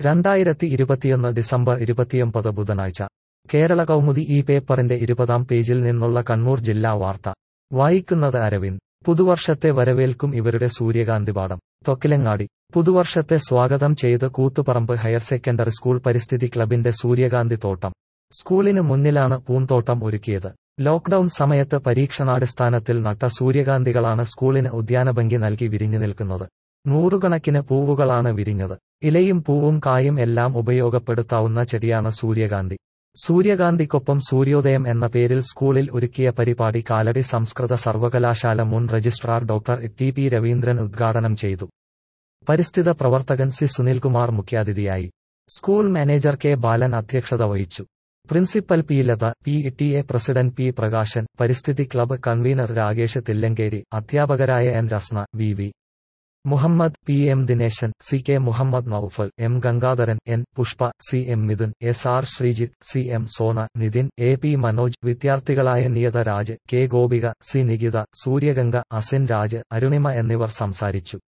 രണ്ടായിരത്തി ഇരുപത്തിയൊന്ന് ഡിസംബർ ഇരുപത്തിയൊമ്പത് ബുധനാഴ്ച കേരള കൗമുദി ഈ പേപ്പറിന്റെ ഇരുപതാം പേജിൽ നിന്നുള്ള കണ്ണൂർ ജില്ലാ വാർത്ത വായിക്കുന്നത് അരവിന്ദ് പുതുവർഷത്തെ വരവേൽക്കും ഇവരുടെ സൂര്യകാന്തി പാടം തൊക്കിലങ്ങാടി പുതുവർഷത്തെ സ്വാഗതം ചെയ്ത് കൂത്തുപറമ്പ് ഹയർ സെക്കൻഡറി സ്കൂൾ പരിസ്ഥിതി ക്ലബിന്റെ സൂര്യകാന്തി തോട്ടം സ്കൂളിന് മുന്നിലാണ് പൂന്തോട്ടം ഒരുക്കിയത് ലോക്ഡൌൺ സമയത്ത് പരീക്ഷണാടിസ്ഥാനത്തിൽ നട്ട സൂര്യകാന്തികളാണ് സ്കൂളിന് ഉദ്യാനഭംഗി നൽകി വിരിഞ്ഞു നിൽക്കുന്നത് നൂറുകണക്കിന് പൂവുകളാണ് വിരിഞ്ഞത് ഇലയും പൂവും കായും എല്ലാം ഉപയോഗപ്പെടുത്താവുന്ന ചെടിയാണ് സൂര്യകാന്തി സൂര്യകാന്തിക്കൊപ്പം സൂര്യോദയം എന്ന പേരിൽ സ്കൂളിൽ ഒരുക്കിയ പരിപാടി കാലടി സംസ്കൃത സർവകലാശാല മുൻ registrar doctor T P Raveendran ഉദ്ഘാടനം ചെയ്തു പരിസ്ഥിത പ്രവർത്തകൻ സി സുനിൽകുമാർ മുഖ്യാതിഥിയായി സ്കൂൾ മാനേജർ കെ ബാലൻ അധ്യക്ഷത വഹിച്ചു principal P Latha P T A president P Prakashan പരിസ്ഥിതി ക്ലബ്ബ് കൺവീനർ രാകേഷ് തില്ലങ്കേരി അധ്യാപകരായ N Rasna V V Muhammad P M Dinesan C K Muhammad Noufal M Gangadharan N Pushpa C M Mithun S R Sreejith C M Sona Nithin A P Manoj വിദ്യാർത്ഥികളായ Niyatha Raj K Gopika C Nikitha Suryaganga Asin Raj Arunima എന്നിവർ സംസാരിച്ചു